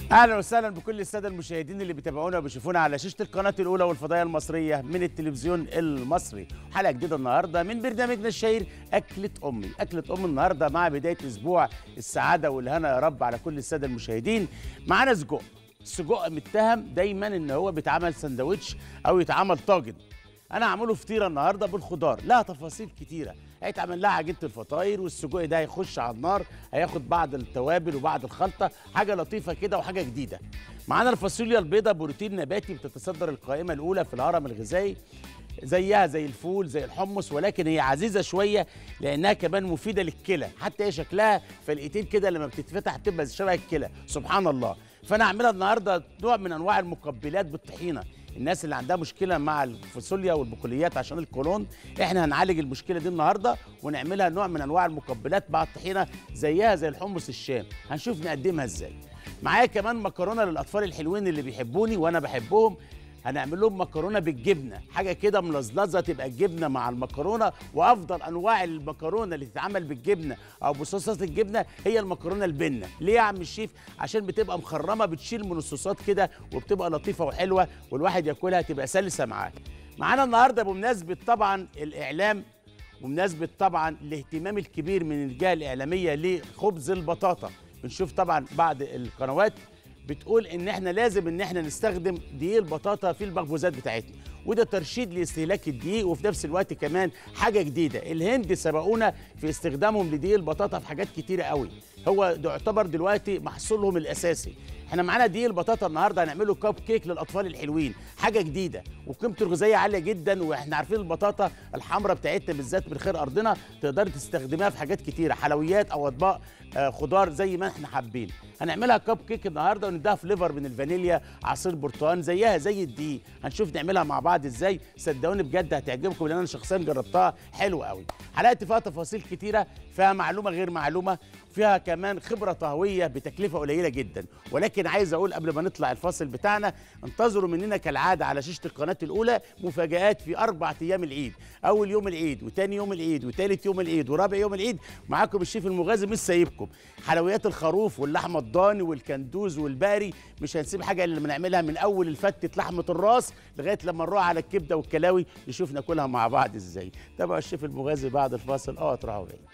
اهلا وسهلا بكل الساده المشاهدين اللي بيتابعونا وبيشوفونا على شاشه القناه الاولى والفضائيه المصريه من التلفزيون المصري حلقه جديده النهارده من برنامجنا الشهير اكله امي اكله ام النهارده مع بدايه اسبوع السعاده والهنا يا رب على كل الساده المشاهدين معانا سجق السجق متهم دايما ان هو بيتعمل سندوتش او يتعمل طاجن انا هعمله فطيره النهارده بالخضار لها تفاصيل كتيره هيتعمل لها عجينه الفطاير والسجق ده هيخش على النار هياخد بعض التوابل وبعض الخلطه حاجه لطيفه كده وحاجه جديده معانا الفاصوليا البيضاء بروتين نباتي بتتصدر القائمه الاولى في الهرم الغذائي زيها زي الفول زي الحمص ولكن هي عزيزه شويه لانها كمان مفيده للكلى حتى هي شكلها فلقيتين كده لما بتتفتح بتبقى شبه الكلى سبحان الله فانا هعملها النهارده نوع من انواع المقبلات بالطحينه الناس اللي عندها مشكله مع الفاصوليا والبقوليات عشان الكولون احنا هنعالج المشكله دي النهارده ونعملها نوع من انواع المقبلات مع الطحينه زيها زي الحمص الشام هنشوف نقدمها ازاي معايا كمان مكرونه للاطفال الحلوين اللي بيحبوني وانا بحبهم هنعمل لهم مكرونه بالجبنه حاجه كده ملزلزه تبقى الجبنه مع المكرونه وافضل انواع المكرونه اللي تتعمل بالجبنه او بصوصات الجبنه هي المكرونه البنه ليه يا عم الشيف عشان بتبقى مخرمه بتشيل من الصوصات كده وبتبقى لطيفه وحلوه والواحد ياكلها تبقى سلسه معاه معانا النهارده بمناسبه طبعا الاعلام ومناسبه طبعا الاهتمام الكبير من الجهه الاعلاميه لخبز البطاطا بنشوف طبعا بعض القنوات بتقول ان احنا لازم ان احنا نستخدم دقيق البطاطا في المخبوزات بتاعتنا وده ترشيد لاستهلاك الدقيق وفي نفس الوقت كمان حاجه جديده الهند سبقونا في استخدامهم لدقيق البطاطا في حاجات كتيره قوي هو ده يعتبر دلوقتي محصولهم الاساسي احنا معانا دقيق البطاطا النهارده هنعمله كاب كيك للاطفال الحلوين حاجه جديده وقيمته الغذائيه عاليه جدا واحنا عارفين البطاطا الحمراء بتاعتنا بالذات من خير ارضنا تقدري تستخدميها في حاجات كتيره حلويات او اطباق آه خضار زي ما احنا حابين هنعملها كاب كيك النهارده ونديها فليفر من الفانيليا عصير برتقال زيها زي الدقيق هنشوف نعملها مع بعض ازاي صدقوني بجد هتعجبكم لان انا شخصيا جربتها حلو قوي حلقتي فيها تفاصيل كتيره فيها معلومه غير معلومه فيها كمان خبره طهويه بتكلفه قليله جدا ولكن عايز اقول قبل ما نطلع الفاصل بتاعنا انتظروا مننا كالعاده على شاشه القناه الاولى مفاجات في اربع ايام العيد اول يوم العيد وتاني يوم العيد وتالت يوم العيد ورابع يوم العيد معاكم الشيف المغازي مش سايبكم حلويات الخروف واللحمه الضاني والكندوز والباري مش هنسيب حاجه الا لما نعملها من اول الفتة لحمه الراس لغايه لما نروح على الكبده والكلاوي نشوف ناكلها مع بعض ازاي تابعوا الشيف المغازي بعد الفاصل اه تروحوا جاي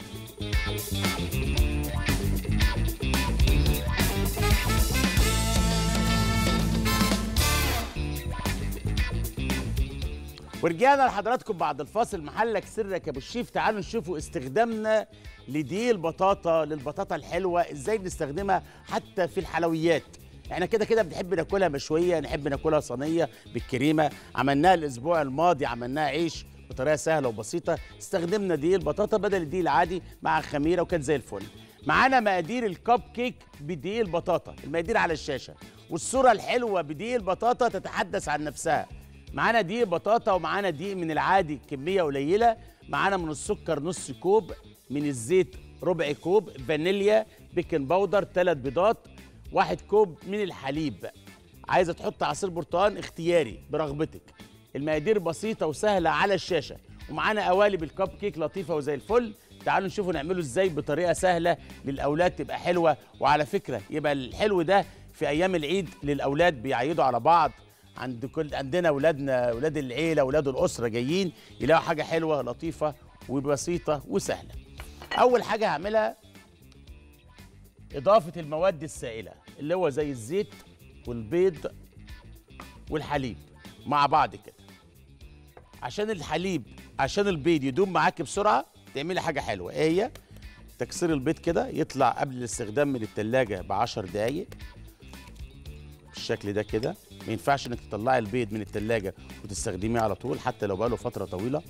ورجعنا لحضراتكم بعد الفاصل محلك سرك يا ابو الشيف تعالوا نشوفوا استخدامنا لدي البطاطا للبطاطا الحلوه ازاي نستخدمها حتى في الحلويات احنا كده كده بنحب ناكلها مشويه نحب ناكلها صينيه بالكريمه عملناها الاسبوع الماضي عملناها عيش بطريقه سهله وبسيطه استخدمنا دي البطاطا بدل الدقيق العادي مع خميره وكانت زي الفل معانا مقادير الكب كيك بدقيق البطاطا المقادير على الشاشه والصوره الحلوه بدقيق البطاطا تتحدث عن نفسها معانا دقيق بطاطا ومعانا دقيق من العادي كميه قليله معانا من السكر نص كوب من الزيت ربع كوب فانيليا بيكنج باودر ثلاث بيضات واحد كوب من الحليب عايزه تحط عصير برتقال اختياري برغبتك المقادير بسيطه وسهله على الشاشه ومعانا قوالب الكب كيك لطيفه وزي الفل تعالوا نشوفوا نعمله ازاي بطريقه سهله للاولاد تبقى حلوه وعلى فكره يبقى الحلو ده في ايام العيد للاولاد بيعيدوا على بعض عند كل عندنا اولادنا اولاد العيله اولاد الاسره جايين يلاقوا حاجه حلوه لطيفه وبسيطه وسهله اول حاجه هعملها اضافه المواد السائله اللي هو زي الزيت والبيض والحليب مع بعض كده عشان الحليب عشان البيض يدوب معاك بسرعه تعملي حاجه حلوه ايه هي تكسير البيض كده يطلع قبل الاستخدام من التلاجة ب 10 دقايق بالشكل ده كده ما ينفعش انك تطلعي البيض من التلاجة وتستخدميه على طول حتى لو بقاله فترة طويلة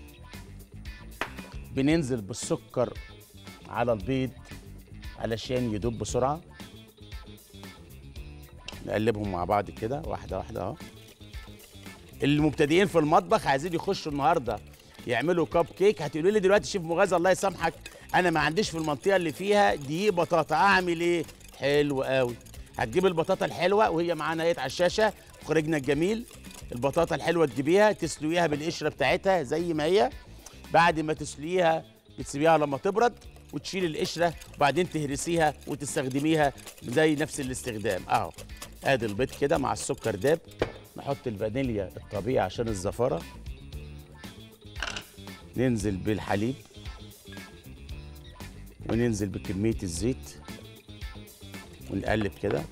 بننزل بالسكر على البيض علشان يدوب بسرعة نقلبهم مع بعض كده واحدة واحدة اهو المبتدئين في المطبخ عايزين يخشوا النهارده يعملوا كاب كيك هتقولوا لي دلوقتي شيف مغازي الله يسامحك انا ما عنديش في المنطقه اللي فيها دقيق بطاطا اعمل ايه حلو قوي هتجيب البطاطا الحلوه وهي معانا اهي على الشاشه مخرجنا الجميل البطاطا الحلوه تجيبيها تسلقيها بالقشره بتاعتها زي ما هي بعد ما تسلقيها بتسيبيها لما تبرد وتشيل القشره وبعدين تهرسيها وتستخدميها زي نفس الاستخدام اهو ادي البيض كده مع السكر داب نحط الفانيليا الطبيعي عشان الزفاره ننزل بالحليب وننزل بكميه الزيت ونقلب كده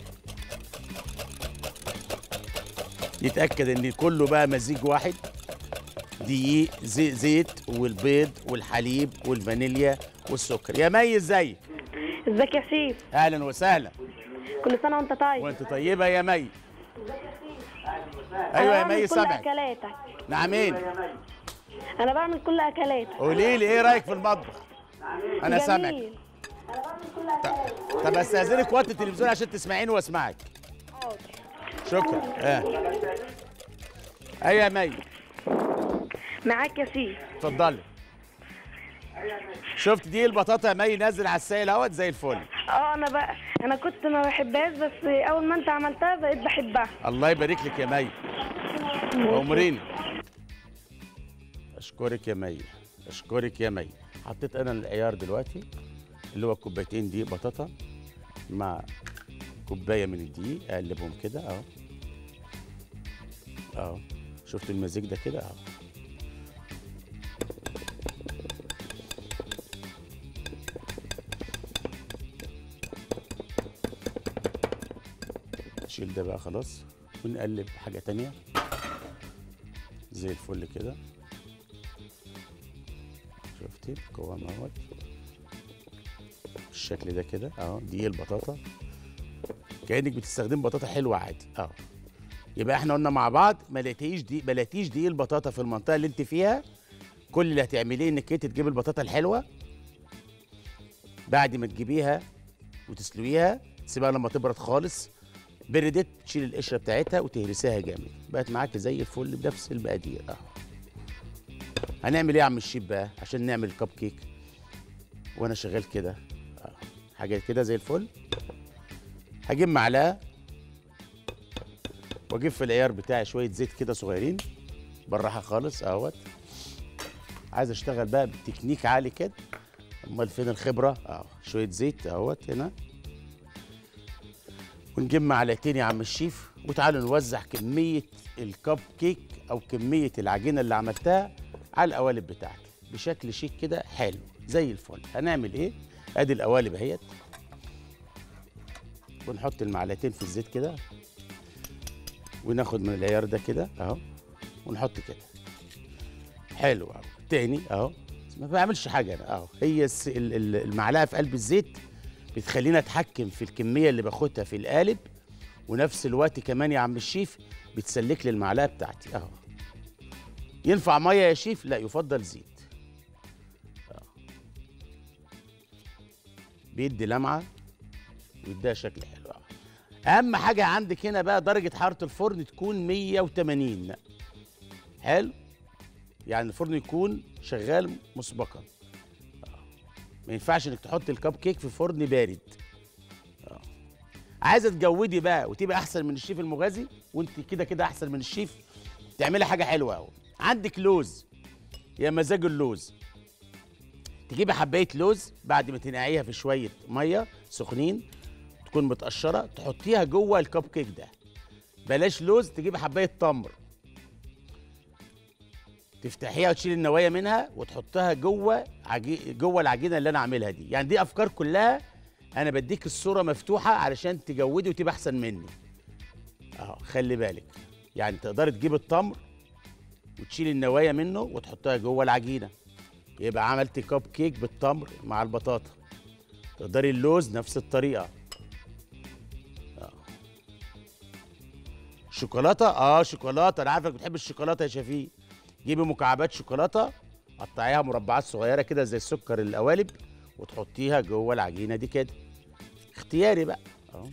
يتاكد ان كله بقى مزيج واحد دقيق زي زيت والبيض والحليب والفانيليا والسكر يا مي ازيك ازيك يا شيف اهلا وسهلا كل سنه وانت طيب وانت طيبه يا مي أنا ايوه يا بعمل مي كل سامعك اكلاتك نعمين انا بعمل كل اكلاتك قولي لي ايه رايك في المطبخ انا جميل. سامعك انا بعمل كل اكلاتك طب استاذنك وقت التلفزيون عشان تسمعيني واسمعك حاضر شكرا اه ايوه يا مي معاك يا شيف اتفضلي شفت دي البطاطا يا مي نازل على السائل اهوت زي الفل اه انا بقى انا كنت ما بحبهاش بس اول ما انت عملتها بقيت بحبها الله يبارك لك يا مي عمرين اشكرك يا مي اشكرك يا مي حطيت انا العيار دلوقتي اللي هو كوبايتين دقيق بطاطا مع كوبايه من الدقيق اقلبهم كده اهو اهو شفت المزيج ده كده اهو نشيل ده بقى خلاص ونقلب حاجة تانية زي الفل كده شفتي القوام اهوت بالشكل ده كده اهو دي البطاطا كأنك بتستخدم بطاطا حلوة عادي اهو يبقى احنا قلنا مع بعض ما لقيتيش دي ما لقيتيش دي البطاطا في المنطقة اللي انت فيها كل اللي هتعمليه انك انت تجيبي البطاطا الحلوة بعد ما تجيبيها وتسلقيها تسيبها لما تبرد خالص بردت تشيل القشره بتاعتها وتهرسيها جامد بقت معاك زي الفل بنفس المقادير اهو هنعمل ايه يا عم الشيف بقى عشان نعمل كب كيك وانا شغال كده اهو حاجه كده زي الفل هجيب معلقه واجيب في العيار بتاعي شويه زيت كده صغيرين بالراحه خالص اهوت عايز اشتغل بقى بتكنيك عالي كده امال فين الخبره اهو شويه زيت اهوت هنا ونجيب معلقتين يا عم الشيف وتعالوا نوزع كمية الكب كيك أو كمية العجينة اللي عملتها على القوالب بتاعتي بشكل شيك كده حلو زي الفل هنعمل إيه؟ أدي القوالب أهيت ونحط المعلقتين في الزيت كده وناخد من العيار ده كده أهو ونحط كده حلو أهو تاني أهو ما بعملش حاجة أنا أهو هي الس- ال- ال- المعلقة في قلب الزيت بتخليني اتحكم في الكميه اللي باخدها في القالب ونفس الوقت كمان يا عم الشيف بتسلك لي المعلقه بتاعتي اهو ينفع ميه يا شيف لا يفضل زيت أهو. بيدي لمعه ويديها شكل حلو أهو. اهم حاجه عندك هنا بقى درجه حراره الفرن تكون 180 حلو يعني الفرن يكون شغال مسبقا ما ينفعش انك تحط الكب كيك في فرن بارد آه. عايزه تجودي بقى وتبقى احسن من الشيف المغازي وانت كده كده احسن من الشيف تعملي حاجه حلوه قوي عندك لوز يا مزاج اللوز تجيبي حبايه لوز بعد ما تنقعيها في شويه ميه سخنين تكون متقشره تحطيها جوه الكب كيك ده بلاش لوز تجيبي حبايه تمر تفتحيها وتشيل النوايا منها وتحطها جوه عجي... جوه العجينه اللي انا عاملها دي يعني دي افكار كلها انا بديك الصوره مفتوحه علشان تجودي وتبقى احسن مني اهو خلي بالك يعني تقدري تجيب التمر وتشيل النوايا منه وتحطها جوه العجينه يبقى عملتي كب كيك بالتمر مع البطاطا تقدري اللوز نفس الطريقه آه. شوكولاته اه شوكولاته انا عارفك بتحب الشوكولاته يا شفيق جيبي مكعبات شوكولاته قطعيها مربعات صغيره كده زي السكر القوالب وتحطيها جوه العجينه دي كده اختياري بقى اهو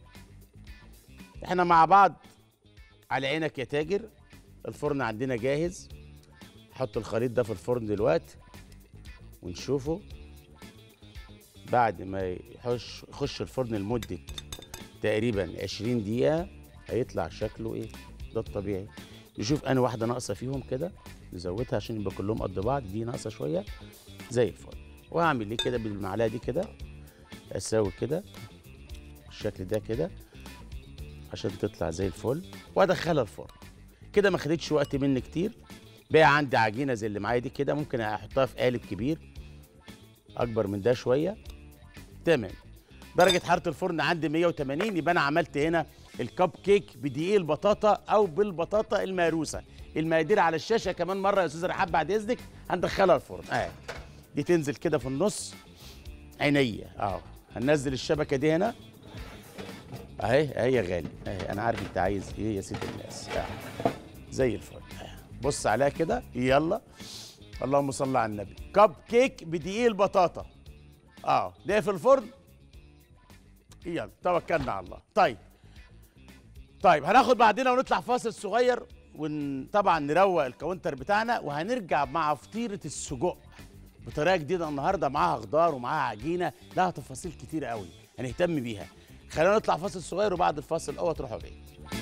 احنا مع بعض على عينك يا تاجر الفرن عندنا جاهز حط الخليط ده في الفرن دلوقتي ونشوفه بعد ما يخش يخش الفرن لمده تقريبا 20 دقيقه هيطلع شكله ايه ده الطبيعي نشوف انا واحده ناقصه فيهم كده نزودها عشان يبقى كلهم قد بعض دي ناقصه شويه زي الفل وهعمل ليه كده بالمعلقه دي كده اساوي كده بالشكل ده كده عشان تطلع زي الفل وادخلها الفرن كده ما خدتش وقت مني كتير بقى عندي عجينه زي اللي معايا دي كده ممكن احطها في قالب كبير اكبر من ده شويه تمام درجه حراره الفرن عندي 180 يبقى انا عملت هنا الكب كيك بدقيق البطاطا او بالبطاطا المهروسه المقادير على الشاشه كمان مره يا استاذ رحاب بعد اذنك هندخلها الفرن اه دي تنزل كده في النص عينيا اه هننزل الشبكه دي هنا اهي اهي يا غالي اهي انا عارف انت عايز ايه يا سيد الناس آه. زي الفل آه. بص عليها كده يلا اللهم صل على النبي كب كيك بدقيق البطاطا اه ده في الفرن يلا توكلنا على الله طيب طيب هناخد بعدين ونطلع فاصل صغير وطبعا نروق الكاونتر بتاعنا وهنرجع مع فطيره السجق بطريقه جديده النهارده معاها خضار ومعاها عجينه لها تفاصيل كتير قوي هنهتم بيها خلينا نطلع فاصل صغير وبعد الفاصل اوعى تروحوا بعيد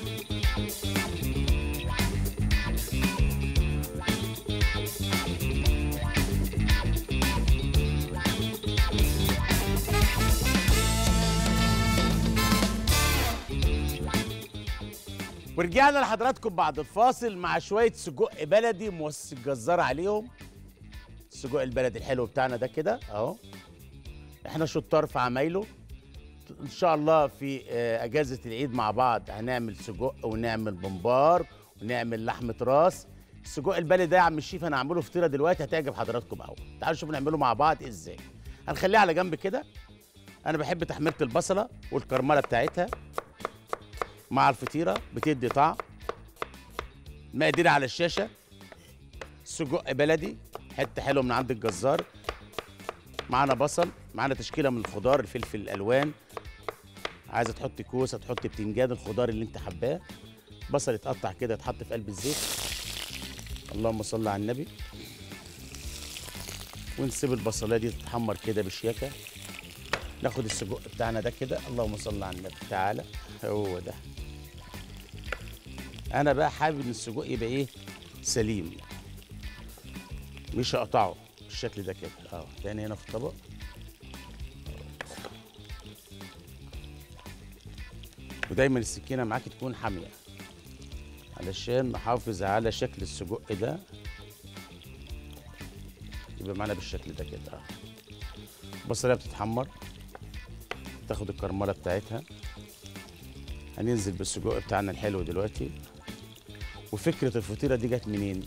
ورجعنا لحضراتكم بعد الفاصل مع شويه سجق بلدي موس الجزار عليهم السجق البلدي الحلو بتاعنا ده كده اهو احنا شطار في عمايله ان شاء الله في آه، اجازه العيد مع بعض هنعمل سجق ونعمل بمبار ونعمل لحمه راس السجق البلدي ده يا عم الشيف انا هعمله فطيره دلوقتي هتعجب حضراتكم قوي تعالوا نشوف نعمله مع بعض ازاي هنخليها على جنب كده انا بحب تحميره البصله والكرمله بتاعتها مع الفطيره بتدي طعم مقادير على الشاشه سجق بلدي حته حلوه من عند الجزار معانا بصل معانا تشكيله من الخضار الفلفل الالوان عايزه تحط كوسه تحط بتنجان الخضار اللي انت حباه بصل يتقطع كده يتحط في قلب الزيت اللهم صل على النبي ونسيب البصلايه دي تتحمر كده بشياكه ناخد السجق بتاعنا ده كده اللهم صل على النبي تعالى هو ده انا بقى حابب ان السجق يبقى ايه سليم مش هقطعه بالشكل ده كده اه تاني هنا في الطبق ودايما السكينه معاك تكون حاميه علشان نحافظ على شكل السجق ده يبقى معانا بالشكل ده كده اه البصليه بتتحمر تاخد الكرمله بتاعتها هننزل بالسجق بتاعنا الحلو دلوقتي وفكره الفطيره دي جت منين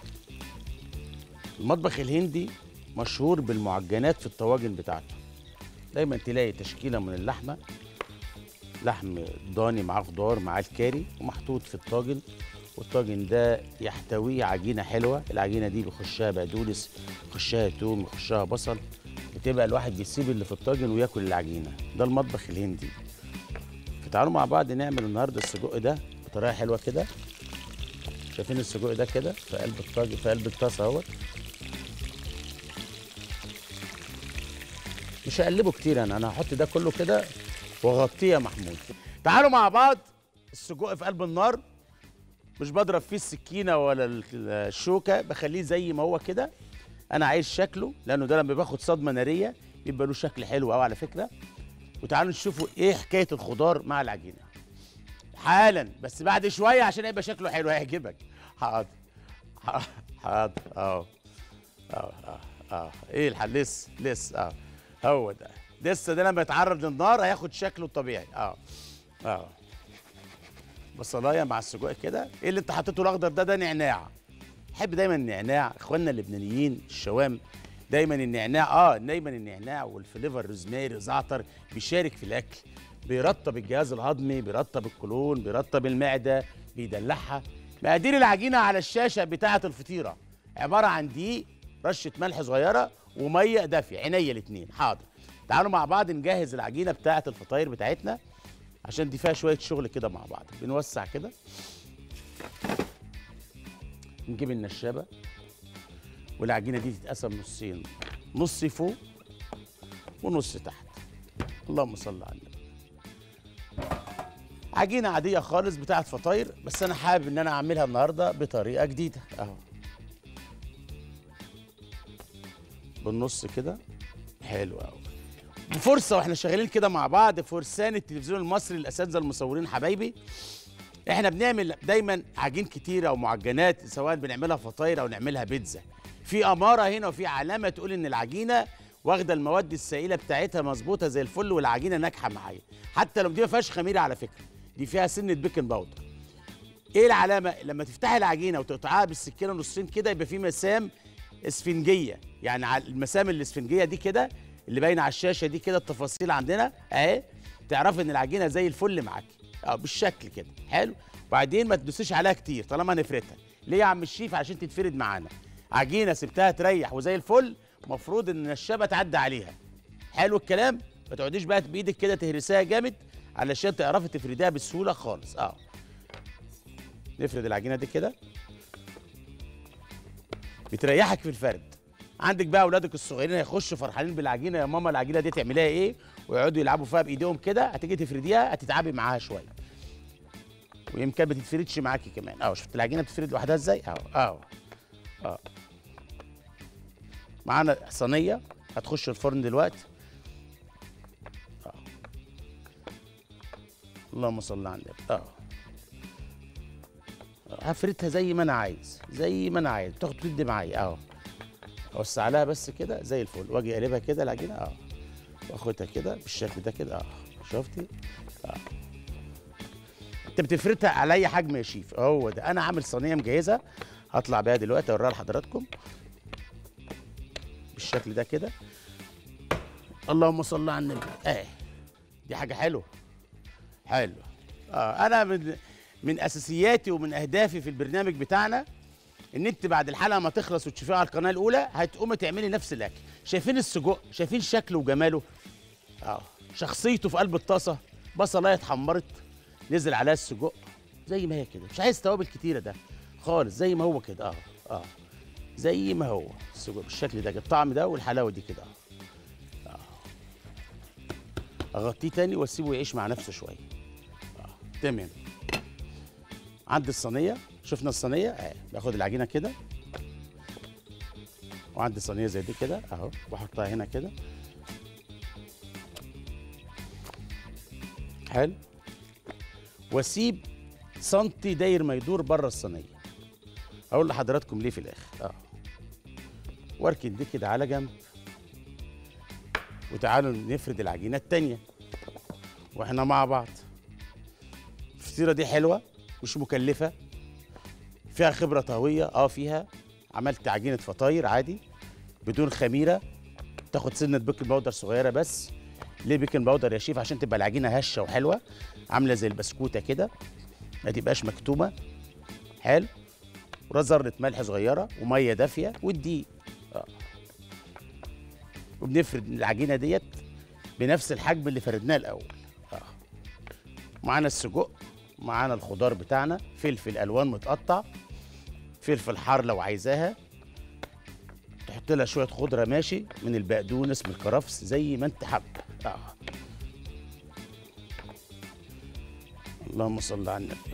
المطبخ الهندي مشهور بالمعجنات في الطواجن بتاعته دايما تلاقي تشكيله من اللحمه لحم ضاني معاه خضار معاه الكاري ومحطوط في الطاجن والطاجن ده يحتويه عجينه حلوه العجينه دي بيخشها بقدونس يخشها توم يخشها بصل بتبقى الواحد بيسيب اللي في الطاجن وياكل العجينه ده المطبخ الهندي فتعالوا مع بعض نعمل النهارده السجق ده بطريقه حلوه كده شايفين السجق ده كده في قلب الطاجن في قلب الطاسه اهوت مش هقلبه كتير انا انا هحط ده كله كده واغطيه يا محمود تعالوا مع بعض السجق في قلب النار مش بضرب فيه السكينه ولا ال- الشوكه بخليه زي ما هو كده انا عايز شكله لانه ده لما باخد صدمه ناريه يبقى له شكل حلو قوي على فكره وتعالوا نشوفوا ايه حكايه الخضار مع العجينه حالا بس بعد شويه عشان يبقى شكله حلو هيعجبك حاضر حاضر حاضر اه اه اه اه ايه الحل لسه لسه اه هو ده لسه ده لما يتعرض للنار هياخد شكله الطبيعي اه اه بصلايه مع السجق كده ايه اللي انت حطيته الاخضر ده ده نعناع بحب دايما النعناع اخواننا اللبنانيين الشوام دايما النعناع اه دايما النعناع والفليفر روزماري زعتر بيشارك في الاكل بيرطب الجهاز الهضمي بيرطب القولون بيرطب المعده بيدلعها مقادير العجينه على الشاشه بتاعه الفطيره عباره عن دقيق رشه ملح صغيره وميه دافيه عينيا الاثنين حاضر تعالوا مع بعض نجهز العجينه بتاعه الفطاير بتاعتنا عشان دي فيها شويه شغل كده مع بعض بنوسع كده نجيب النشابه والعجينه دي تتقسم نصين نص فوق ونص تحت اللهم صل على النبي عجينه عاديه خالص بتاعت فطاير بس انا حابب ان انا اعملها النهارده بطريقه جديده اهو بالنص كده حلو قوي فرصه واحنا شغالين كده مع بعض فرسان التلفزيون المصري الاساتذه المصورين حبايبي احنا بنعمل دايما عجين كتير او معجنات سواء بنعملها فطاير او نعملها بيتزا في اماره هنا وفي علامه تقول ان العجينه واخده المواد السائله بتاعتها مظبوطه زي الفل والعجينه ناجحه معايا حتى لو دي ما فيهاش خميره على فكره دي فيها سنه بيكنج باودر ايه العلامه لما تفتحي العجينه وتقطعها بالسكينه نصين كده يبقى في مسام اسفنجيه يعني على المسام الاسفنجيه دي كده اللي باينه على الشاشه دي كده التفاصيل عندنا اهي تعرفي ان العجينه زي الفل معاكي اه بالشكل كده حلو وبعدين ما تدوسيش عليها كتير طالما هنفردها ليه يا عم الشيف عشان تتفرد معانا عجينه سبتها تريح وزي الفل المفروض ان النشابه تعدي عليها حلو الكلام ما تقعديش بقى بايدك كده تهرسيها جامد علشان تعرفي تفرديها بسهوله خالص اه نفرد العجينه دي كده بتريحك في الفرد عندك بقى اولادك الصغيرين هيخشوا فرحانين بالعجينه يا ماما العجينه دي تعمليها ايه ويقعدوا يلعبوا فيها بايديهم كده هتيجي تفرديها هتتعبي معاها شويه ويمكن ما تتفردش معاكي كمان اه شفت العجينه بتتفرد لوحدها ازاي اه اه اه معانا صينيه هتخش الفرن دلوقتي اه اللهم صل على النبي اه هفردها زي ما انا عايز زي ما انا عايز تاخد تدي معايا اهو اوسع عليها بس كده زي الفل واجي اقلبها كده العجينه اه واخدها كده بالشكل ده كده اه شفتي اه انت بتفردها على اي حجم يا شيف هو ده انا عامل صينيه مجهزه هطلع بيها دلوقتي اوريها لحضراتكم بالشكل ده كده اللهم صل على النبي اه دي حاجه حلوه حلو اه انا من من اساسياتي ومن اهدافي في البرنامج بتاعنا ان انت بعد الحلقه ما تخلص وتشوفيها على القناه الاولى هتقومي تعملي نفس الاكل شايفين السجق شايفين شكله وجماله اه شخصيته في قلب الطاسه بصلايه اتحمرت نزل عليها السجق زي ما هي كده مش عايز توابل كتيره ده خالص زي ما هو كده اه اه زي ما هو السجق بالشكل ده الطعم ده والحلاوه دي كده اه آه. اغطيه تاني واسيبه يعيش مع نفسه شويه اه تمام عند الصينيه شفنا الصينيه اه باخد العجينه كده وعندي صينيه زي دي كده اهو واحطها هنا كده حلو واسيب سنتي داير ما يدور بره الصينيه اقول لحضراتكم ليه في الاخر اه واركن دي كده على جنب وتعالوا نفرد العجينه التانيه واحنا مع بعض الفطيره دي حلوه مش مكلفه فيها خبره طهويه اه فيها عملت عجينه فطاير عادي بدون خميره تاخد سنه بيكنج باودر صغيره بس ليه بيكنج باودر يا شيف عشان تبقى العجينه هشه وحلوه عامله زي البسكوته كده ما تبقاش مكتومه حلو ذره ملح صغيره وميه دافيه والدقيق اه وبنفرد العجينه ديت بنفس الحجم اللي فردناه الاول اه معانا السجق معانا الخضار بتاعنا فلفل الوان متقطع فلفل حار لو عايزاها تحط لها شويه خضره ماشي من البقدونس من الكرفس زي ما انت حابه اه اللهم صل على النبي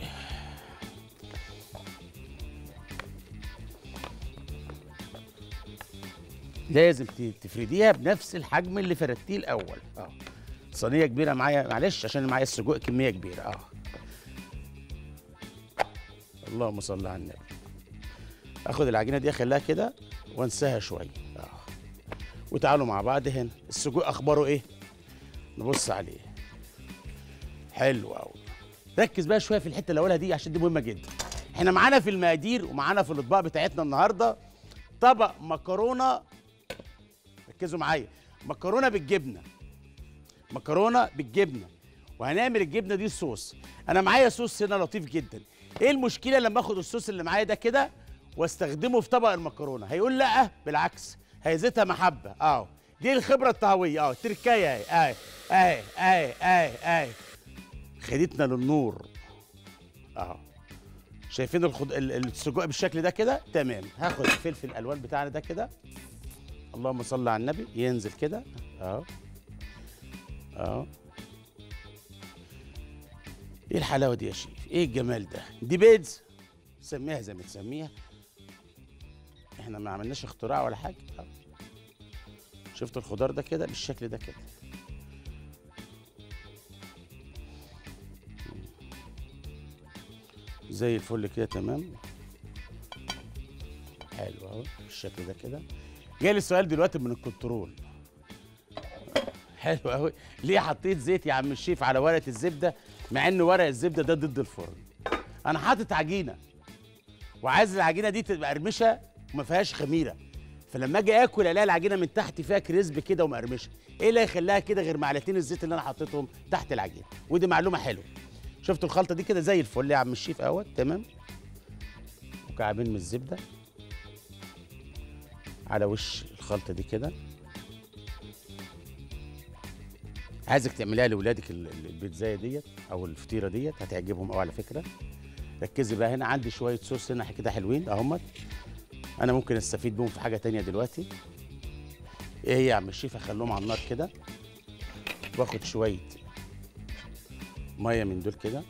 لازم ت- تفرديها بنفس الحجم اللي فردتيه الاول اه صينيه كبيره معايا معلش عشان معايا السجق كميه كبيره اه اللهم صل على النبي اخد العجينه دي اخليها كده وانساها شويه اه وتعالوا مع بعض هنا السجق اخباره ايه نبص عليه حلو قوي ركز بقى شويه في الحته اللي اقولها دي عشان دي مهمه جدا احنا معانا في المقادير ومعانا في الاطباق بتاعتنا النهارده طبق مكرونه ركزوا معايا مكرونه بالجبنه مكرونه بالجبنه وهنعمل الجبنه دي صوص انا معايا صوص هنا لطيف جدا ايه المشكله لما اخد الصوص اللي معايا ده كده واستخدمه في طبق المكرونه هيقول لا بالعكس هيزيتها محبه اه دي الخبره الطهويه اه تركايه اهي اهي اهي اهي اهي خدتنا للنور اه شايفين الخض... ال- السجق بالشكل ده كده تمام هاخد الفلفل الالوان بتاعنا ده كده اللهم صل على النبي ينزل كده اهو اهو ايه الحلاوه دي يا شيف ايه الجمال ده دي بيتز سميها زي ما تسميها احنا ما عملناش اختراع ولا حاجه أهو. شفت الخضار ده كده بالشكل ده كده زي الفل كده تمام حلو اهو بالشكل ده كده جالي السؤال دلوقتي من الكنترول حلو قوي ليه حطيت زيت يا عم الشيف على ورقه الزبده مع ان ورق الزبده ده ضد الفرن انا حاطط عجينه وعايز العجينه دي تبقى قرمشه وما فيهاش خميره فلما اجي اكل الاقي العجينه من تحت فيها كريسب كده ومقرمشه ايه اللي هيخليها كده غير معلقتين الزيت اللي انا حطيتهم تحت العجينه ودي معلومه حلوه شفتوا الخلطه دي كده زي الفل يا عم الشيف اهوت تمام مكعبين من الزبده على وش الخلطه دي كده عايزك تعمليها لاولادك ال- ال- البيتزايه ديت او الفطيره ديت هتعجبهم قوي على فكره ركزي بقى هنا عندي شويه صوص هنا كده حلوين اهمت انا ممكن استفيد بيهم في حاجه تانية دلوقتي ايه هي يا عم الشيف اخليهم على النار كده واخد شويه ميه من دول كده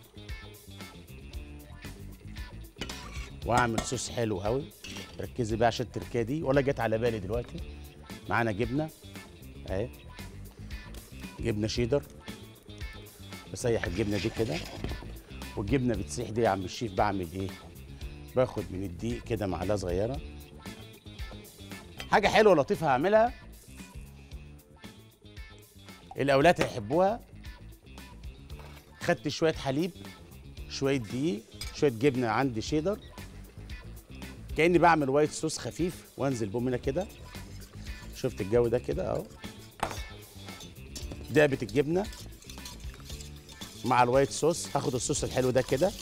واعمل صوص حلو قوي ركزي بقى عشان التركيه دي ولا جت على بالي دلوقتي معانا جبنه اهي جبنه شيدر بسيح الجبنه دي كده والجبنه بتسيح دي يا عم الشيف بعمل ايه باخد من الدقيق كده معلقه صغيره حاجه حلوه لطيفه هعملها الاولاد هيحبوها خدت شويه حليب شويه دقيق شويه جبنه عندي شيدر كاني بعمل وايت صوص خفيف وانزل بهم هنا كده شفت الجو ده كده اهو دابة الجبنه مع الوايت صوص هاخد الصوص الحلو ده كده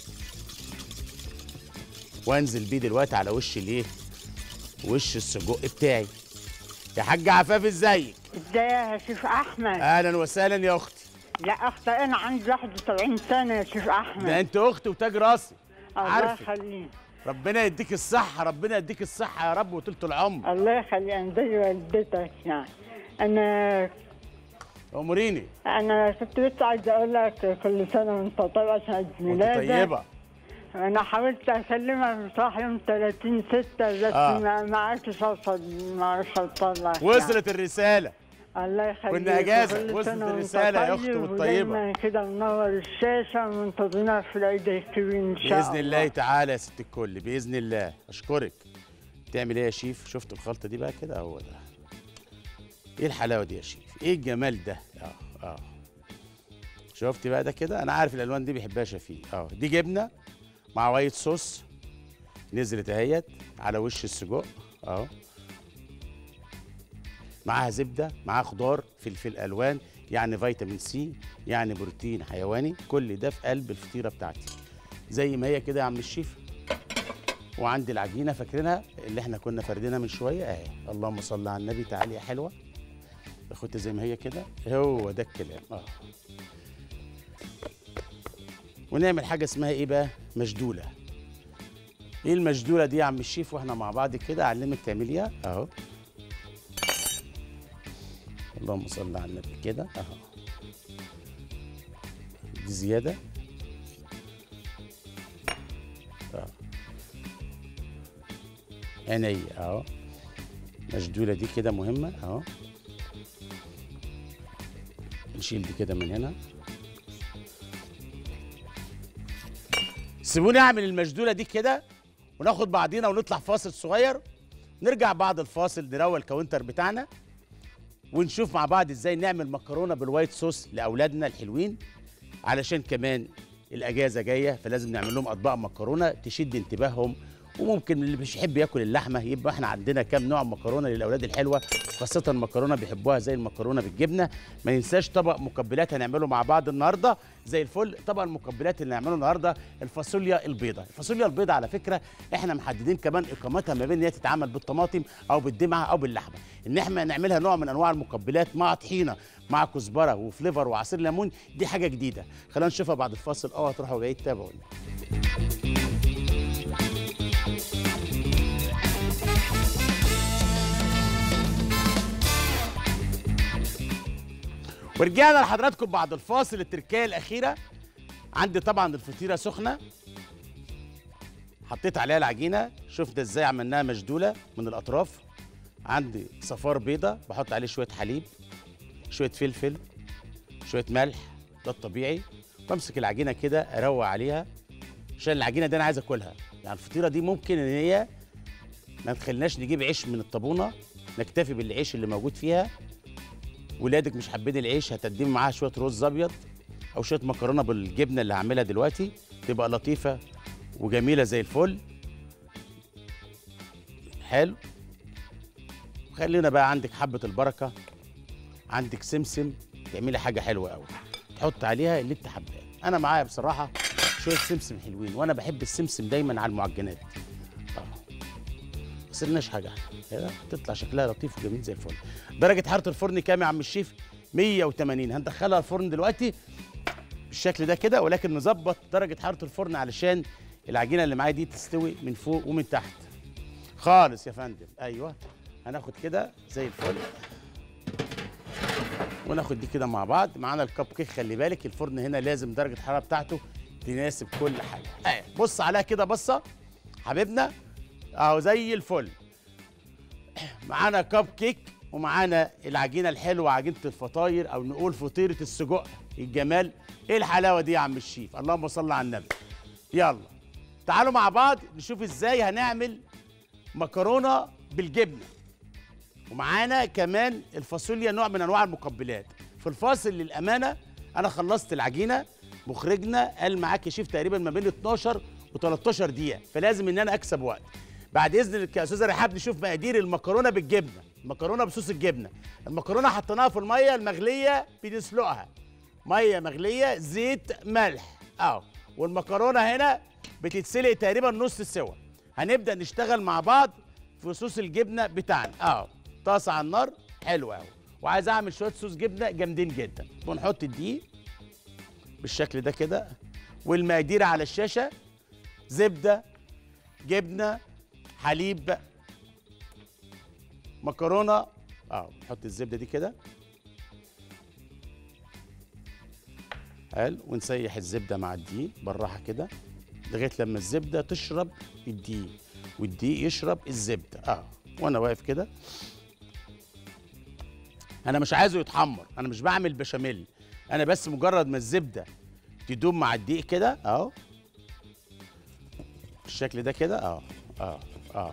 وانزل بيه دلوقتي على وش الايه وش السجق بتاعي يا حاج عفاف ازيك ازاي يا شيف احمد اهلا وسهلا يا اختي لا اختي انا عندي 71 سنه يا شيف احمد ده انت اختي وتاج راسي الله عارفك يخليك ربنا يديك الصحه ربنا يديك الصحه يا رب وطولة العمر الله يخليك انا زي والدتك يعني انا اموريني انا كنت لسه عايزه اقول لك كل سنه وانت طيب عشان عيد وانت ميلادك طيبه انا حاولت اكلمك بصراحه يوم 30 6 بس آه. ما ما عرفتش اوصل ما عرفتش اوصل لك وصلت الرساله يعني. الله يخليك كنا أجازة. وكل وصلت سنة وانت الرسالة يا طيب أخت والطيبة. ودايما كده منور الشاشه ومنتظرينك في العيد الكبير ان شاء الله باذن الله تعالى يا ست الكل باذن الله اشكرك تعمل ايه يا شيف شفت الخلطه دي بقى كده هو ده ايه الحلاوه دي يا شيف ايه الجمال ده اه اه شفت بقى ده كده انا عارف الالوان دي بيحبها شفيق اه دي جبنه مع وايت صوص نزلت اهيت على وش السجق اهو معاها زبده معاها خضار فلفل الوان يعني فيتامين سي يعني بروتين حيواني كل ده في قلب الفطيره بتاعتي زي ما هي كده يا عم الشيف وعندي العجينه فاكرينها اللي احنا كنا فاردينها من شويه اهي اللهم صل على النبي تعالي يا حلوه اخدت زي ما هي كده هو ده الكلام اه ونعمل حاجه اسمها ايه بقى مشدوله ايه المشدوله دي يا عم الشيف واحنا مع بعض كده اعلمك تعمليها اهو اللهم صل على النبي كده اهو دي زياده اه عيني اهو مشدوله دي كده مهمه اهو نشيل دي كده من هنا سيبوني اعمل المشدوله دي كده وناخد بعضينا ونطلع فاصل صغير نرجع بعد الفاصل نروق الكاونتر بتاعنا ونشوف مع بعض ازاي نعمل مكرونه بالوايت صوص لاولادنا الحلوين علشان كمان الاجازه جايه فلازم نعمل لهم اطباق مكرونه تشد انتباههم وممكن اللي مش يحب ياكل اللحمه يبقى احنا عندنا كام نوع مكرونه للاولاد الحلوه خاصه المكرونه بيحبوها زي المكرونه بالجبنه ما ننساش طبق مقبلات هنعمله مع بعض النهارده زي الفل طبق المقبلات اللي هنعمله النهارده الفاصوليا البيضاء الفاصوليا البيضاء على فكره احنا محددين كمان اقامتها ما بين ان هي تتعمل بالطماطم او بالدمعه او باللحمه ان احنا نعملها نوع من انواع المقبلات مع طحينه مع كزبره وفليفر وعصير ليمون دي حاجه جديده خلينا نشوفها بعد الفاصل اه هتروحوا جاي تتابعوني ورجعنا لحضراتكم بعد الفاصل التركية الأخيرة عندي طبعا الفطيرة سخنة حطيت عليها العجينة شفنا ازاي عملناها مشدولة من الأطراف عندي صفار بيضة بحط عليه شويه حليب شويه فلفل شويه ملح ده الطبيعي بمسك العجينه كده اروق عليها عشان العجينه دي انا عايز اكلها يعني الفطيره دي ممكن ان هي ما تخليناش نجيب عيش من الطابونه نكتفي بالعيش اللي موجود فيها ولادك مش حابين العيش هتقدمي معاها شويه رز ابيض او شويه مكرونه بالجبنه اللي هعملها دلوقتي تبقى لطيفه وجميله زي الفل حلو خلينا بقى عندك حبه البركه عندك سمسم تعملي حاجه حلوه قوي تحط عليها اللي انت حباه انا معايا بصراحه شويه سمسم حلوين وانا بحب السمسم دايما على المعجنات اه ما خسرناش حاجه كده تطلع شكلها لطيف وجميل زي الفل درجه حراره الفرن كام يا عم الشيف 180 هندخلها الفرن دلوقتي بالشكل ده كده ولكن نظبط درجه حراره الفرن علشان العجينه اللي معايا دي تستوي من فوق ومن تحت خالص يا فندم ايوه هناخد كده زي الفل وناخد دي كده مع بعض معانا الكب كيك خلي بالك الفرن هنا لازم درجه الحراره بتاعته تناسب كل حاجه اهي بص عليها كده بصه حبيبنا اهو زي الفل معانا كب كيك ومعانا العجينه الحلوه عجينه الفطاير او نقول فطيره السجق الجمال ايه الحلاوه دي يا عم الشيف اللهم صل على النبي يلا تعالوا مع بعض نشوف ازاي هنعمل مكرونه بالجبنه ومعانا كمان الفاصوليا نوع من انواع المقبلات في الفاصل للامانه انا خلصت العجينه مخرجنا قال معاك يا شيف تقريبا ما بين 12 و13 دقيقه فلازم ان انا اكسب وقت بعد اذنك يا استاذه رحاب نشوف مقادير المكرونه بالجبنه المكرونه بصوص الجبنه المكرونه حطيناها في الميه المغليه بنسلقها ميه مغليه زيت ملح اهو والمكرونه هنا بتتسلق تقريبا نص سوا هنبدا نشتغل مع بعض في صوص الجبنه بتاعنا اهو طاسه على النار حلو قوي وعايز اعمل شويه صوص جبنه جامدين جدا ونحط الدقيق بالشكل ده كده والمقادير على الشاشه زبده جبنه حليب مكرونه اه نحط الزبده دي كده حلو ونسيح الزبده مع الدقيق بالراحه كده لغايه لما الزبده تشرب الدقيق والدقيق يشرب الزبده اه وانا واقف كده انا مش عايزه يتحمر انا مش بعمل بشاميل انا بس مجرد ما الزبده تدوب مع الدقيق كده اهو بالشكل ده كده اه اه اه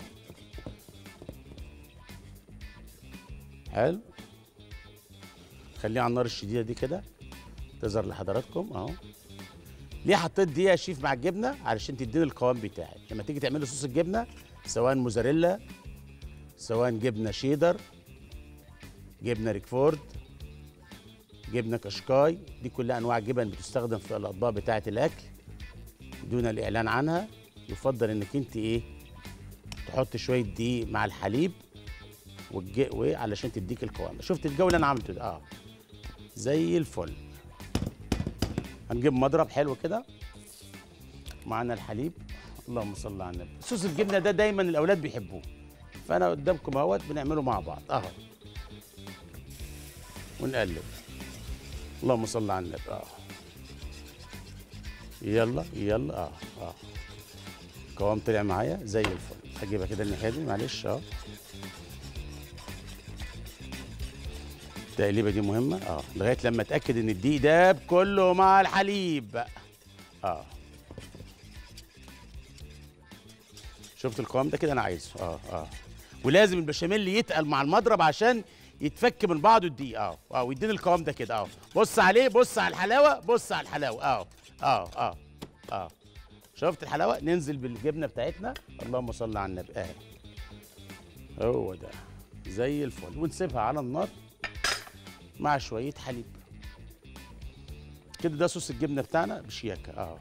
حلو خليه على النار الشديده دي كده تظهر لحضراتكم اهو ليه حطيت دي يا شيف مع الجبنه علشان تديني القوام بتاعي لما تيجي تعملي صوص الجبنه سواء موزاريلا سواء جبنه شيدر جبنه ريكفورد جبنه كشكاي دي كلها انواع جبن بتستخدم في الاطباق بتاعه الاكل دون الاعلان عنها يفضل انك انت ايه تحط شويه دقيق مع الحليب والج... علشان تديك القوام شفت الجو اللي انا عملته ده اه زي الفل هنجيب مضرب حلو كده معانا الحليب اللهم صل على النبي صوص الجبنه ده دايما الاولاد بيحبوه فانا قدامكم اهوت بنعمله مع بعض اهو ونقلب اللهم صل على النبي اه يلا يلا اه اه القوام طلع معايا زي الفل هجيبها كده الناحيه دي معلش اه التقليبه دي مهمه اه لغايه لما اتاكد ان الدقيق داب كله مع الحليب اه شفت القوام ده كده انا عايزه اه اه ولازم البشاميل يتقل مع المضرب عشان يتفك من بعضه الدقيق اه اه ويديني القوام ده كده اه بص عليه بص على الحلاوه بص على الحلاوه اه اه اه اه شفت الحلاوه ننزل بالجبنه بتاعتنا اللهم صل على النبي اه هو ده زي الفل ونسيبها على النار مع شويه حليب كده ده صوص الجبنه بتاعنا بشياكه اه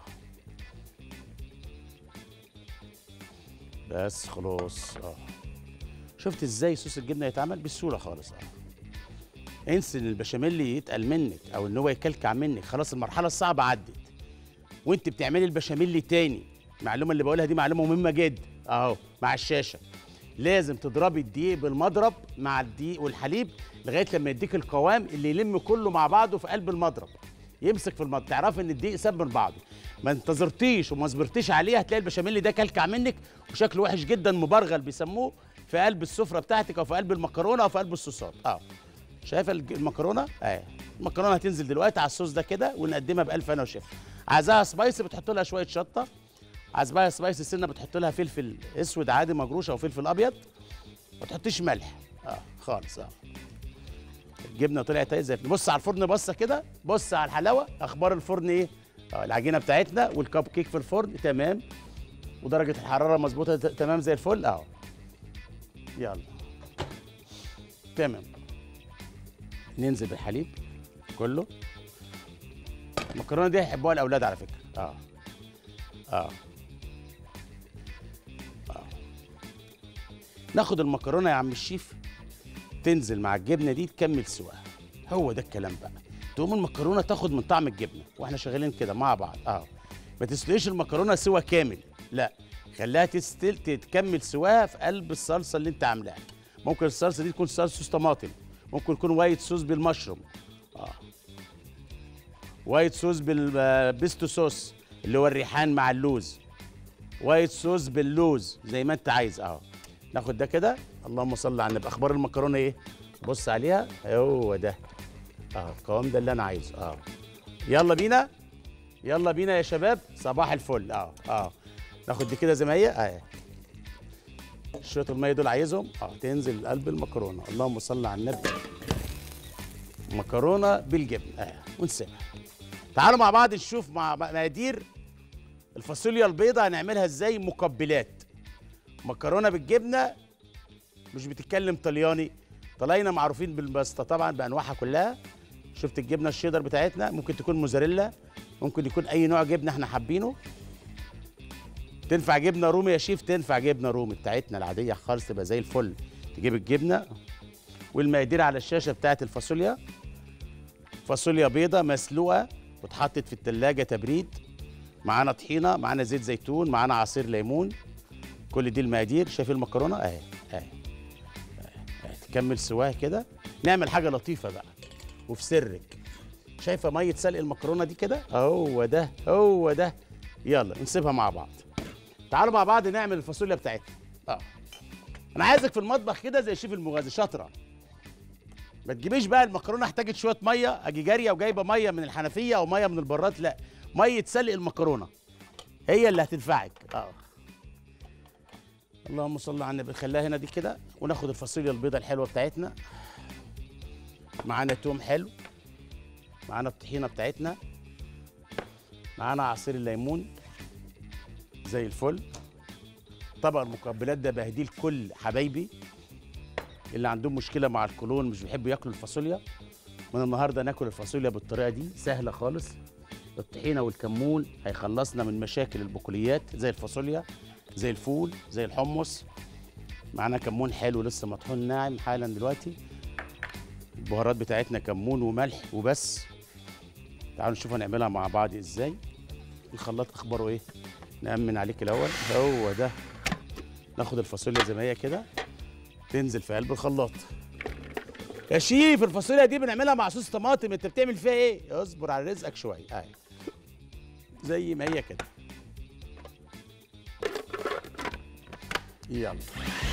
بس خلاص اه شفت ازاي صوص الجبنه يتعمل بسهوله خالص اه انسى ان البشاميل يتقل منك او ان هو يكلكع منك خلاص المرحله الصعبه عدت وانت بتعملي البشاميل تاني المعلومه اللي بقولها دي معلومه مهمه جدا اهو مع الشاشه لازم تضربي الدقيق بالمضرب مع الدقيق والحليب لغايه لما يديك القوام اللي يلم كله مع بعضه في قلب المضرب يمسك في المضرب تعرفي ان الدقيق ساب من بعضه ما انتظرتيش وما صبرتيش عليه هتلاقي البشاميل ده كلكع منك وشكله وحش جدا مبرغل بيسموه في في قلب السفره بتاعتك او في قلب المكرونه او في قلب الصوصات اه شايفه الج- المكرونه اهي المكرونه هتنزل دلوقتي على الصوص ده كده ونقدمها بالف انا وشفا عايزاها سبايسي بتحط لها شويه شطه عايزاها سبايسي سنه بتحط لها فلفل اسود عادي مجروش او فلفل ابيض ما تحطيش ملح اه خالص اه الجبنه طلعت اهي زي الفل. بص على الفرن بصه كده بص على الحلاوه اخبار الفرن ايه اه العجينه بتاعتنا والكب كيك في الفرن تمام ودرجه الحراره مظبوطه ت- تمام زي الفل اهو يلا تمام ننزل بالحليب كله المكرونه دي هيحبوها الاولاد على فكره اه اه اه ناخد المكرونه يا عم الشيف تنزل مع الجبنه دي تكمل سواها هو ده الكلام بقى تقوم المكرونه تاخد من طعم الجبنه واحنا شغالين كده مع بعض اه ما تسلقش المكرونه سوا كامل لا خليها تستل تكمل سواها في قلب الصلصه اللي انت عاملاها ممكن الصلصه دي تكون صلصه صوص طماطم ممكن يكون وايت صوص بالمشروم اه وايت صوص بالبيستو صوص اللي هو الريحان مع اللوز وايت صوص باللوز زي ما انت عايز اهو ناخد ده كده اللهم صل على النبي اخبار المكرونه ايه بص عليها هو ده اه القوام ده اللي انا عايزه اه يلا بينا يلا بينا يا شباب صباح الفل اه اه ناخد دي كده زي ما هي اه شويه الميه دول عايزهم اه تنزل قلب المكرونه اللهم صل على النبي مكرونه بالجبن اه ونسيبها تعالوا مع بعض نشوف مع مقادير الفاصوليا البيضاء هنعملها ازاي مقبلات مكرونه بالجبنه مش بتتكلم طلياني طلاينه معروفين بالباستا طبعا بانواعها كلها شفت الجبنه الشيدر بتاعتنا ممكن تكون موزاريلا ممكن يكون اي نوع جبنه احنا حابينه تنفع جبنه رومي يا شيف تنفع جبنه رومي بتاعتنا العاديه خالص تبقى زي الفل تجيب الجبنه والمقادير على الشاشه بتاعت الفاصوليا فاصوليا بيضه مسلوقه واتحطت في التلاجة تبريد معانا طحينه معانا زيت زيتون معانا عصير ليمون كل دي المقادير شايف المكرونه اهي اهي اهي اهي. تكمل سواها كده نعمل حاجه لطيفه بقى وفي سرك شايفه ميه سلق المكرونه دي كده هو ده هو ده يلا نسيبها مع بعض تعالوا مع بعض نعمل الفاصوليا بتاعتنا اه انا عايزك في المطبخ كده زي شيف المغازي شاطره ما تجيبيش بقى المكرونه احتاجت شويه ميه اجي جاريه وجايبه ميه من الحنفيه او ميه من البراد لا ميه سلق المكرونه هي اللي هتنفعك اه اللهم صل على النبي خليها هنا دي كده وناخد الفاصوليا البيضاء الحلوه بتاعتنا معانا توم حلو معانا الطحينه بتاعتنا معانا عصير الليمون زي الفل طبق المقبلات ده بهديه لكل حبايبي اللي عندهم مشكله مع الكولون مش بيحبوا ياكلوا الفاصوليا من النهارده ناكل الفاصوليا بالطريقه دي سهله خالص الطحينه والكمون هيخلصنا من مشاكل البقوليات زي الفاصوليا زي الفول زي الحمص معانا كمون حلو لسه مطحون ناعم حالا دلوقتي البهارات بتاعتنا كمون وملح وبس تعالوا نشوف هنعملها مع بعض ازاي الخلاط اخباره ايه نأمن عليك الاول هو ده ناخد الفاصوليا زي ما هي كده تنزل في قلب الخلاط يا شيف الفاصوليا دي بنعملها مع صوص طماطم انت بتعمل فيها ايه اصبر على رزقك شويه اهي زي ما هي كده يلا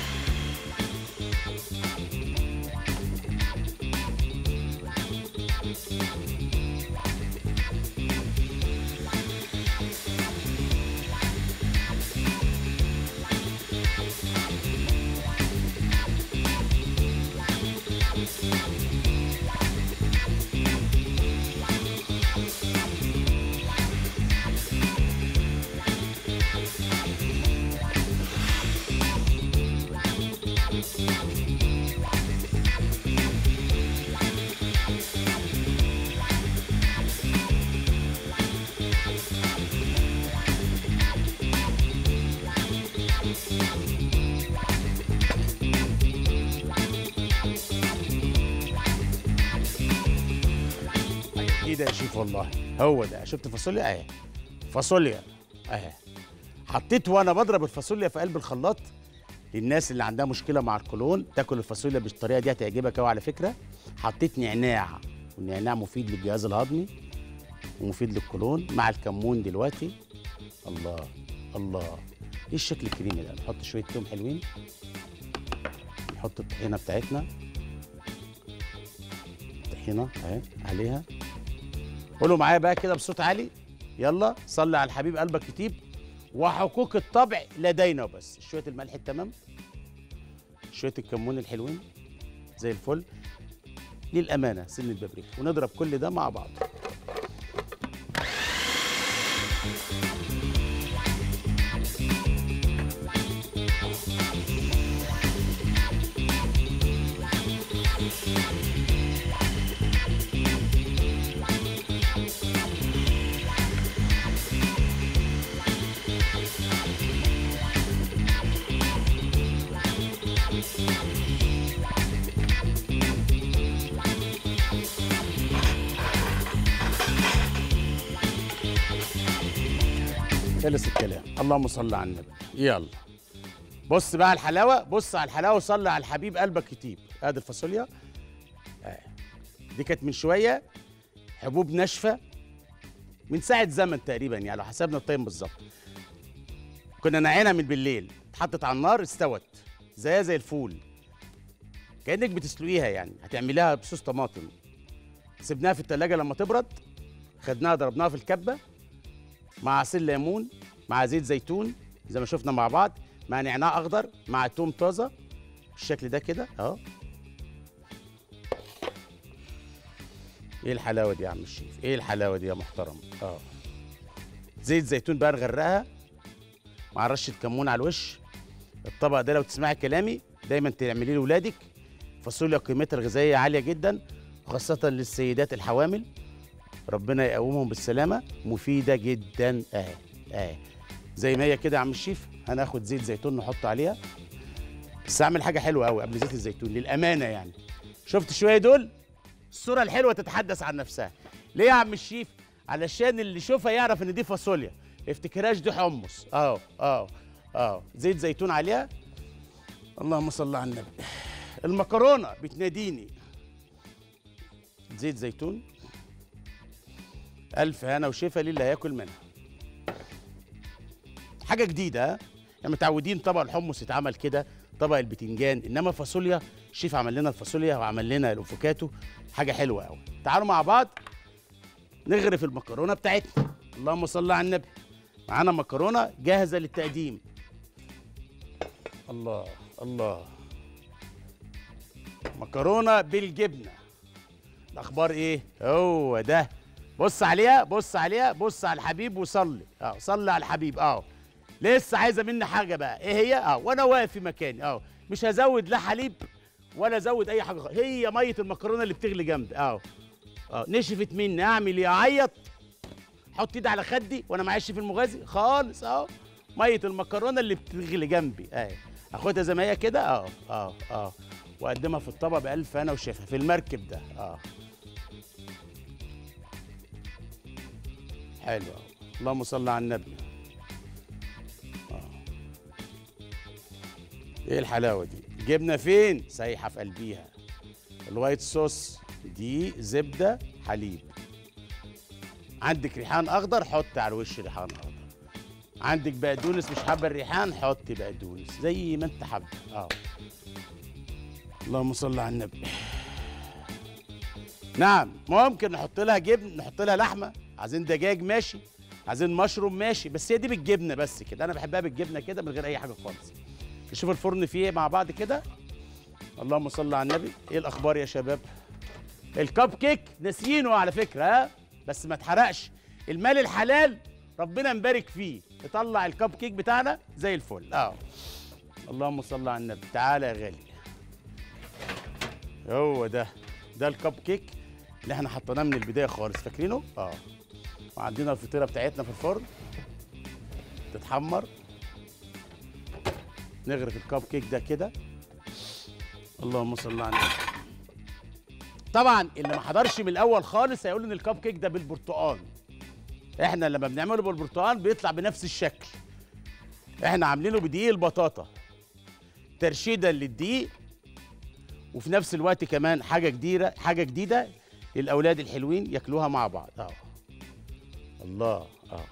ايه ده يا شيف والله هو ده شفت الفاصوليا اهي فاصوليا اهي حطيت وانا بضرب الفاصوليا في قلب الخلاط للناس اللي عندها مشكله مع القولون تاكل الفاصوليا بالطريقه دي هتعجبك قوي على فكره حطيت نعناع والنعناع مفيد للجهاز الهضمي ومفيد للقولون مع الكمون دلوقتي الله الله ايه الشكل الكريمي ده نحط شويه توم حلوين نحط الطحينه بتاعتنا الطحينه اهي عليها قولوا معايا بقى كده بصوت عالي يلا صلي على الحبيب قلبك كتيب وحقوق الطبع لدينا وبس شويه الملح التمام شويه الكمون الحلوين زي الفل للامانه سن البابريكا ونضرب كل ده مع بعض خلص الكلام اللهم صل على النبي يلا بص بقى على الحلاوه بص على الحلاوه وصلي على الحبيب قلبك كتيب ادي الفاصوليا آه. دي كانت من شويه حبوب ناشفه من ساعه زمن تقريبا يعني لو حسبنا التايم بالظبط كنا نعينها من بالليل اتحطت على النار استوت زيها زي الفول كانك بتسلقيها يعني هتعمليها بصوص طماطم سيبناها في التلاجة لما تبرد خدناها ضربناها في الكبه مع عصير ليمون مع زيت زيتون زي ما شفنا مع بعض مع نعناع اخضر مع توم طازه بالشكل ده كده اهو ايه الحلاوه دي يا عم الشيف ايه الحلاوه دي يا محترم اه زيت زيتون بقى نغرقها مع رشه كمون على الوش الطبق ده لو تسمعي كلامي دايما تعمليه لاولادك فاصوليا قيمتها الغذائيه عاليه جدا خاصه للسيدات الحوامل ربنا يقومهم بالسلامه مفيده جدا اهي اهي زي ما هي كده يا عم الشيف هناخد زيت زيتون نحطه عليها بس اعمل حاجه حلوه قوي قبل زيت الزيتون للامانه يعني شفت شويه دول الصوره الحلوه تتحدث عن نفسها ليه يا عم الشيف علشان اللي يشوفها يعرف ان دي فاصوليا افتكراش دي حمص اه اه اه زيت زيتون عليها اللهم صل على النبي المكرونه بتناديني زيت زيتون ألف هنا وشفا للي هياكل منها حاجة جديدة ها يعني متعودين طبق الحمص يتعمل كده طبق البتنجان إنما فاصوليا الشيف عمل لنا الفاصوليا وعمل لنا الأفوكاتو حاجة حلوة قوي تعالوا مع بعض نغرف المكرونة بتاعتنا اللهم صل على النبي معانا مكرونة جاهزة للتقديم الله الله مكرونة بالجبنة الأخبار إيه؟ هو ده بص عليها بص عليها بص على الحبيب وصلي اه صلي على الحبيب اه لسه عايزه مني حاجه بقى ايه هي اه وانا واقف في مكاني اه مش هزود لا حليب ولا ازود اي حاجه خالص. هي ميه المكرونه اللي بتغلي جامد اه اه نشفت مني اعمل ايه اعيط حط ايدي على خدي وانا معيش في المغازي خالص اه ميه المكرونه اللي بتغلي جنبي اهي اخدها زي ما هي كده اه اه اه واقدمها في الطبق بألف انا وشفا في المركب ده اه حلو أوي. اللهم صل على النبي آه. ايه الحلاوه دي جبنه فين سايحه في قلبيها الوايت صوص دي زبده حليب عندك ريحان اخضر حط على الوش ريحان اخضر عندك بقدونس مش حابه الريحان حط بقدونس زي ما انت حابه اه اللهم صل على النبي نعم ممكن نحط لها جبن نحط لها لحمه عايزين دجاج ماشي عايزين مشروم ماشي بس هي دي بالجبنه بس كده انا بحبها بالجبنه كده من غير اي حاجه خالص نشوف الفرن فيه ايه مع بعض كده اللهم صل على النبي ايه الاخبار يا شباب الكب كيك ناسيينه على فكره ها بس ما اتحرقش المال الحلال ربنا مبارك فيه نطلع الكب كيك بتاعنا زي الفل اه اللهم صل على النبي تعالى يا غالي هو ده ده الكب كيك اللي احنا حطيناه من البدايه خالص فاكرينه اه وعندنا الفطيره بتاعتنا في الفرن تتحمر نغرف الكب كيك ده كده اللهم صل على النبي طبعا اللي ما حضرش من الاول خالص هيقول ان الكب كيك ده بالبرتقال احنا لما بنعمله بالبرتقال بيطلع بنفس الشكل احنا عاملينه بدقيق البطاطا ترشيدا للدقيق وفي نفس الوقت كمان حاجه جديده حاجه جديده للاولاد الحلوين ياكلوها مع بعض اه الله اه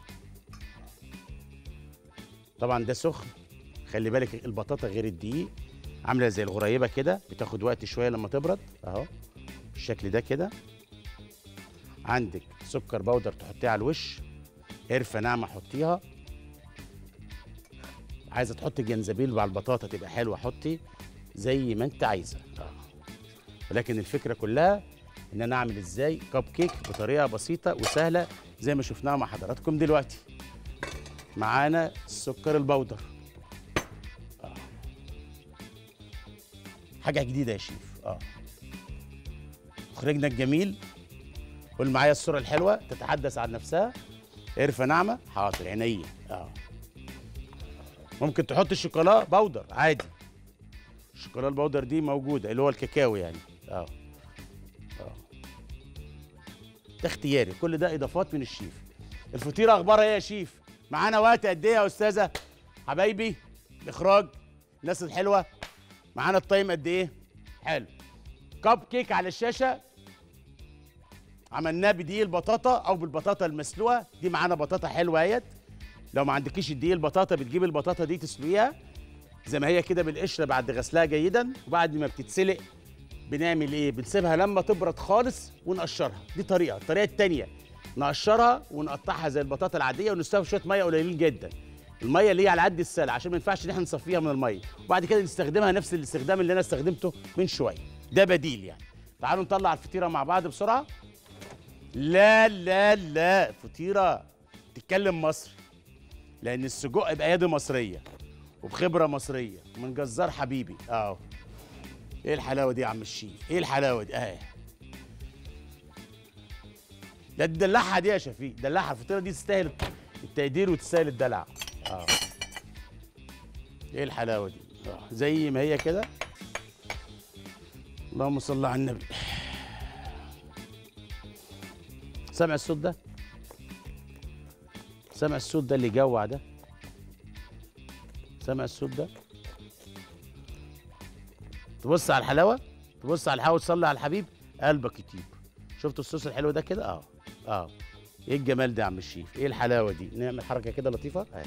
طبعا ده سخن خلي بالك البطاطا غير الدقيق عامله زي الغريبه كده بتاخد وقت شويه لما تبرد اهو بالشكل ده كده عندك سكر بودر تحطيه على الوش قرفه ناعمه حطيها عايزه تحطي جنزبيل مع البطاطا تبقى حلوه حطي زي ما انت عايزه آه. ولكن الفكره كلها ان انا اعمل ازاي كب كيك بطريقه بسيطه وسهله زي ما شفناها مع حضراتكم دلوقتي معانا السكر البودر آه. حاجه جديده يا شيف اه مخرجنا الجميل قول معايا الصوره الحلوه تتحدث عن نفسها قرفه ناعمه حاضر عينيا اه ممكن تحط الشوكولا بودر عادي الشوكولا البودر دي موجوده اللي هو الكاكاو يعني اه اه ده اختياري كل ده اضافات من الشيف الفطيره اخبارها ايه يا شيف معانا وقت قد ايه يا استاذه حبايبي الاخراج الناس الحلوه معانا التايم قد ايه حلو كب كيك على الشاشه عملناه بدقيق البطاطا او بالبطاطا المسلوقه دي معانا بطاطا حلوه اهيت لو ما عندكيش الدقيق البطاطا بتجيب البطاطا دي تسلقيها زي ما هي كده بالقشره بعد غسلها جيدا وبعد ما بتتسلق بنعمل ايه بنسيبها لما تبرد خالص ونقشرها دي طريقه الطريقه التانية نقشرها ونقطعها زي البطاطا العاديه ونستوي في شويه ميه قليلين جدا الميه اللي هي على قد السلق عشان ما ينفعش ان احنا نصفيها من الميه وبعد كده نستخدمها نفس الاستخدام اللي انا استخدمته من شويه ده بديل يعني تعالوا نطلع الفطيره مع بعض بسرعه لا لا لا فطيره تتكلم مصري لان السجق بايادي مصريه وبخبره مصريه ومن جزار حبيبي اهو ايه الحلاوه دي يا عم الشيف ايه الحلاوه دي اهي لا تدلعها دي يا شفيق دلعها الفطيره دي تستاهل التقدير وتستاهل الدلع اه ايه الحلاوه دي آه. زي ما هي كده اللهم صل على النبي سامع الصوت ده سامع الصوت ده اللي يجوع ده سامع الصوت ده تبص على الحلاوه تبص على الحلاوه وتصلي على الحبيب قلبك يطيب شفت الصوص الحلو ده كده اه اه ايه الجمال ده يا عم الشيف ايه الحلاوه دي نعمل حركه كده لطيفه اهي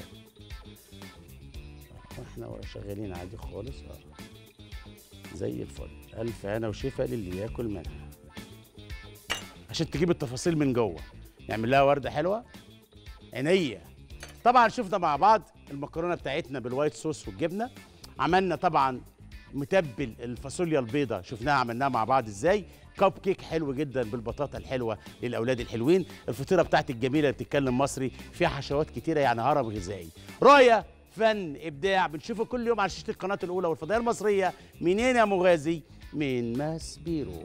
احنا شغالين عادي خالص اه زي الفل الف هنا وشفا للي ياكل منها عشان تجيب التفاصيل من جوه نعمل لها ورده حلوه عينيا طبعا شفنا مع بعض المكرونه بتاعتنا بالوايت صوص والجبنه عملنا طبعا متبل الفاصوليا البيضاء شفناها عملناها مع بعض ازاي كب كيك حلو جدا بالبطاطا الحلوه للاولاد الحلوين الفطيره بتاعتي الجميله اللي بتتكلم مصري فيها حشوات كتيره يعني هرم غذائي رؤيه فن ابداع بنشوفه كل يوم على شاشه القناه الاولى والفضائيه المصريه منين يا مغازي من ماس بيرو